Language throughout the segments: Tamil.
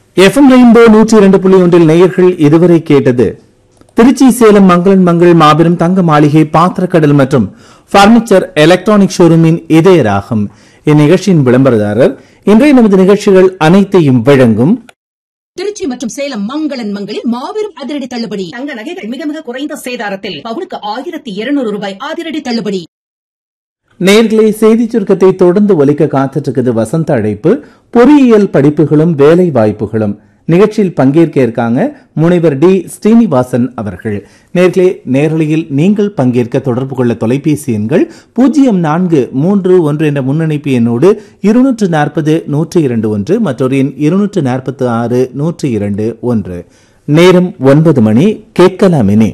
எஃப்எம் ரெயின்போ நூற்றி இரண்டு புள்ளி ஒன்றில் நேயர்கள் இதுவரை கேட்டது திருச்சி சேலம் மங்களன் மங்கள் மாபெரும் தங்க மாளிகை பாத்திரக்கடல் மற்றும் பர்னிச்சர் எலக்ட்ரானிக் ஷோரூமின் இதய ராகம் இந்நிகழ்ச்சியின் விளம்பரதாரர் இன்றைய நமது நிகழ்ச்சிகள் அனைத்தையும் வழங்கும் திருச்சி மற்றும் சேலம் மங்களன் மங்களில் மாபெரும் அதிரடி தள்ளுபடி தங்க நகைகள் மிக மிக குறைந்த சேதாரத்தில் பவுனுக்கு ஆயிரத்தி இருநூறு ரூபாய் அதிரடி தள்ளுபடி நேர்களே செய்தி சுருக்கத்தை தொடர்ந்து ஒலிக்க காத்துட்டு இருக்குது வசந்த அழைப்பு பொறியியல் படிப்புகளும் வேலை வாய்ப்புகளும் நிகழ்ச்சியில் பங்கேற்க இருக்காங்க முனைவர் டி ஸ்ரீனிவாசன் அவர்கள் நேர்களே நேரலையில் நீங்கள் பங்கேற்க தொடர்பு கொள்ள தொலைபேசி எண்கள் பூஜ்ஜியம் நான்கு மூன்று ஒன்று என்ற முன்னணிப்பு எண்ணோடு இருநூற்று நாற்பது நூற்றி இரண்டு ஒன்று மற்றொரு எண் இருநூற்று நாற்பத்தி ஆறு நூற்றி இரண்டு ஒன்று நேரம் ஒன்பது மணி கேட்கலாமினே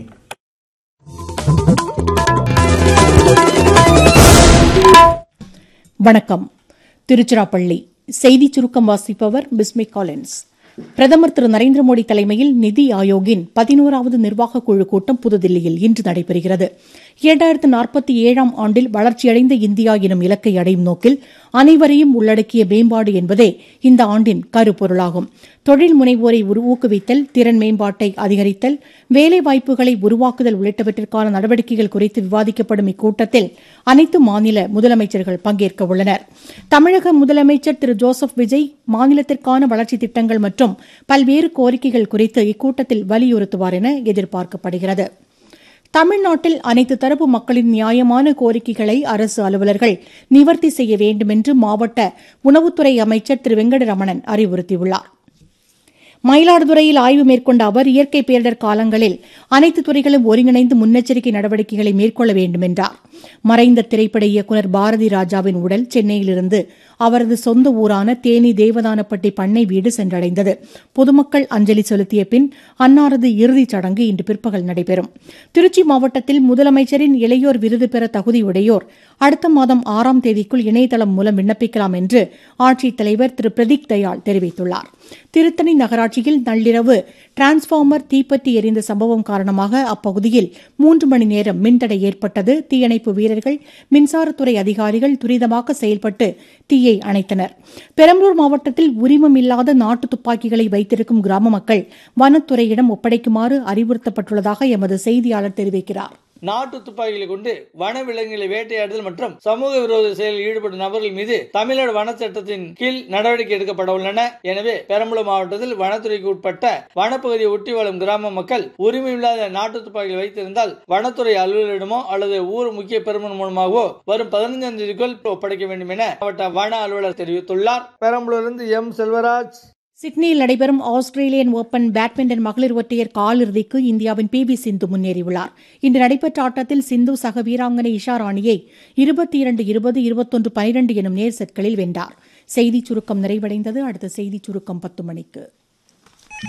வணக்கம் திருச்சிராப்பள்ளி செய்திச் சுருக்கம் வாசிப்பவர் பிஸ்மி காலின்ஸ் பிரதமர் திரு நரேந்திர மோடி தலைமையில் நிதி ஆயோக்கின் பதினோராவது நிர்வாக குழு கூட்டம் புதுதில்லியில் இன்று நடைபெறுகிறது இரண்டாயிரத்து நாற்பத்தி ஏழாம் ஆண்டில் வளர்ச்சியடைந்த இந்தியா எனும் இலக்கை அடையும் நோக்கில் அனைவரையும் உள்ளடக்கிய மேம்பாடு என்பதே இந்த ஆண்டின் கருப்பொருளாகும் தொழில் முனைவோரை உரு- ஊக்குவித்தல் திறன் மேம்பாட்டை அதிகரித்தல் வேலைவாய்ப்புகளை உருவாக்குதல் உள்ளிட்டவற்றிற்கான நடவடிக்கைகள் குறித்து விவாதிக்கப்படும் இக்கூட்டத்தில் அனைத்து மாநில முதலமைச்சர்கள் பங்கேற்க உள்ளனர் தமிழக முதலமைச்சர் திரு ஜோசப் விஜய் மாநிலத்திற்கான வளர்ச்சித் திட்டங்கள் மற்றும் பல்வேறு கோரிக்கைகள் குறித்து இக்கூட்டத்தில் வலியுறுத்துவார் என எதிர்பார்க்கப்படுகிறது தமிழ்நாட்டில் அனைத்து தரப்பு மக்களின் நியாயமான கோரிக்கைகளை அரசு அலுவலர்கள் நிவர்த்தி செய்ய வேண்டும் என்று மாவட்ட உணவுத்துறை அமைச்சர் திரு வெங்கடரமணன் அறிவுறுத்தியுள்ளார் மயிலாடுதுறையில் ஆய்வு மேற்கொண்ட அவர் இயற்கை பேரிடர் காலங்களில் அனைத்து துறைகளும் ஒருங்கிணைந்து முன்னெச்சரிக்கை நடவடிக்கைகளை மேற்கொள்ள வேண்டும் என்றார் மறைந்த திரைப்பட இயக்குநர் பாரதி ராஜாவின் உடல் சென்னையிலிருந்து அவரது சொந்த ஊரான தேனி தேவதானப்பட்டி பண்ணை வீடு சென்றடைந்தது பொதுமக்கள் அஞ்சலி செலுத்திய பின் அன்னாரது இறுதிச் சடங்கு இன்று பிற்பகல் நடைபெறும் திருச்சி மாவட்டத்தில் முதலமைச்சரின் இளையோர் விருது பெற தகுதியுடையோர் அடுத்த மாதம் ஆறாம் தேதிக்குள் இணையதளம் மூலம் விண்ணப்பிக்கலாம் என்று ஆட்சித் தலைவர் திரு பிரதீக் தயாள் தெரிவித்துள்ளார் திருத்தணி நகராட்சியில் நள்ளிரவு டிரான்ஸ்பார்மர் தீப்பற்றி எரிந்த சம்பவம் காரணமாக அப்பகுதியில் மூன்று மணி நேரம் மின்தடை ஏற்பட்டது தீயணைப்பு வீரர்கள் மின்சாரத்துறை அதிகாரிகள் துரிதமாக செயல்பட்டு தீயை அணைத்தனர் பெரம்பலூர் மாவட்டத்தில் உரிமம் இல்லாத நாட்டு துப்பாக்கிகளை வைத்திருக்கும் கிராம மக்கள் வனத்துறையிடம் ஒப்படைக்குமாறு அறிவுறுத்தப்பட்டுள்ளதாக எமது செய்தியாளர் தெரிவிக்கிறார் நாட்டு துப்பாக்கிகளை கொண்டு வன விலங்குகளை வேட்டையாடுதல் மற்றும் சமூக விரோத செயலில் ஈடுபடும் நபர்கள் மீது தமிழ்நாடு வன சட்டத்தின் கீழ் நடவடிக்கை எடுக்கப்பட உள்ளன எனவே பெரம்பலூர் மாவட்டத்தில் வனத்துறைக்கு உட்பட்ட வனப்பகுதியை ஒட்டி வாழும் கிராம மக்கள் உரிமையில்லாத நாட்டு துப்பாக்கிகள் வைத்திருந்தால் வனத்துறை அலுவலரிடமோ அல்லது ஊர் முக்கிய பெருமன் மூலமாகவோ வரும் பதினைஞ்சாம் தேதிக்குள் ஒப்படைக்க வேண்டும் என மாவட்ட வன அலுவலர் தெரிவித்துள்ளார் பெரம்பலூரிலிருந்து எம் செல்வராஜ் சிட்னியில் நடைபெறும் ஆஸ்திரேலியன் ஓபன் பேட்மிண்டன் மகளிர் ஒற்றையர் காலிறுதிக்கு இந்தியாவின் பி வி சிந்து முன்னேறியுள்ளார் இன்று நடைபெற்ற ஆட்டத்தில் சிந்து சக வீராங்கனை இஷா ராணியை இருபத்தி இரண்டு இருபது இருபத்தொன்று பனிரெண்டு எனும் நேர் செட்களில் வென்றார் செய்திச் சுருக்கம் நிறைவடைந்தது அடுத்த செய்திச் சுருக்கம் பத்து மணிக்கு